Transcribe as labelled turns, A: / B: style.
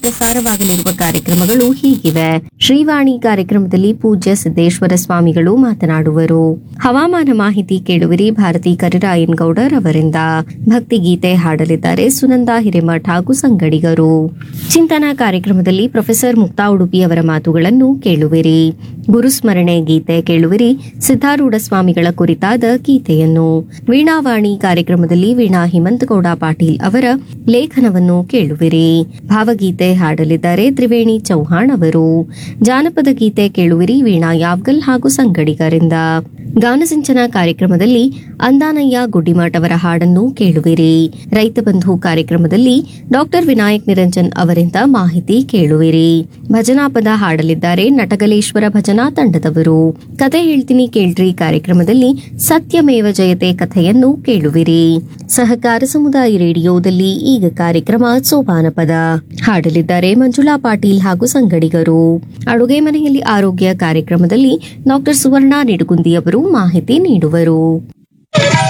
A: ಪ್ರಸಾರವಾಗಲಿರುವ ಕಾರ್ಯಕ್ರಮಗಳು ಹೀಗಿವೆ ಶ್ರೀವಾಣಿ ಕಾರ್ಯಕ್ರಮದಲ್ಲಿ ಪೂಜ್ಯ ಸಿದ್ದೇಶ್ವರ ಸ್ವಾಮಿಗಳು ಮಾತನಾಡುವರು ಹವಾಮಾನ ಮಾಹಿತಿ ಕೇಳುವಿರಿ ಭಾರತಿ ಕರಿರಾಯನ್ ಗೌಡರ್ ಅವರಿಂದ ಭಕ್ತಿಗೀತೆ ಹಾಡಲಿದ್ದಾರೆ ಸುನಂದ ಹಿರೇಮಠ ಹಾಗೂ ಸಂಗಡಿಗರು ಚಿಂತನ ಕಾರ್ಯಕ್ರಮದಲ್ಲಿ ಪ್ರೊಫೆಸರ್ ಮುಕ್ತಾ ಉಡುಪಿ ಅವರ ಮಾತುಗಳನ್ನು ಕೇಳುವಿರಿ ಗುರುಸ್ಮರಣೆ ಗೀತೆ ಕೇಳುವಿರಿ ಸಿದ್ದಾರೂಢ ಸ್ವಾಮಿಗಳ ಕುರಿತಾದ ಗೀತೆಯನ್ನು ವೀಣಾವಾಣಿ ಕಾರ್ಯಕ್ರಮದಲ್ಲಿ ವೀಣಾ ಹಿಮಂತಗೌಡ ಪಾಟೀಲ್ ಅವರ ಲೇಖನವನ್ನು ಕೇಳುವಿರಿ ಭಾವಗೀತೆ ಹಾಡಲಿದ್ದಾರೆ ತ್ರಿವೇಣಿ ಚೌಹಾಣ್ ಅವರು ಜಾನಪದ ಗೀತೆ ಕೇಳುವಿರಿ ವೀಣಾ ಯಾವ್ಗಲ್ ಹಾಗೂ ಸಂಗಡಿಗರಿಂದ ಗಾನಸಿಂಚನ ಕಾರ್ಯಕ್ರಮದಲ್ಲಿ ಅಂದಾನಯ್ಯ ಗುಡ್ಡಿಮಠ್ ಅವರ ಹಾಡನ್ನು ಕೇಳುವಿರಿ ರೈತ ಬಂಧು ಕಾರ್ಯಕ್ರಮದಲ್ಲಿ ಡಾಕ್ಟರ್ ವಿನಾಯಕ್ ನಿರಂಜನ್ ಅವರಿಂದ ಮಾಹಿತಿ ಕೇಳುವಿರಿ ಭಜನಾ ಪದ ಹಾಡಲಿದ್ದಾರೆ ನಟಗಲೇಶ್ವರ ಭಜನಾ ತಂಡದವರು ಕತೆ ಹೇಳ್ತೀನಿ ಕೇಳ್ರಿ ಕಾರ್ಯಕ್ರಮದಲ್ಲಿ ಸತ್ಯಮೇವ ಜಯತೆ ಕಥೆಯನ್ನು ಕೇಳುವಿರಿ ಸಹಕಾರ ಸಮುದಾಯ ರೇಡಿಯೋದಲ್ಲಿ ಈಗ ಕಾರ್ಯಕ್ರಮ ಸೋಪಾನ ಪದ ಹಾಡಲಿದ್ದಾರೆ ಮಂಜುಳಾ ಪಾಟೀಲ್ ಹಾಗೂ ಸಂಗಡಿಗರು ಅಡುಗೆ ಮನೆಯಲ್ಲಿ ಆರೋಗ್ಯ ಕಾರ್ಯಕ್ರಮದಲ್ಲಿ ಡಾಕ್ಟರ್ ಸುವರ್ಣ ನಿಡುಗುಂದಿ ಅವರು ಮಾಹಿತಿ ನೀಡುವರು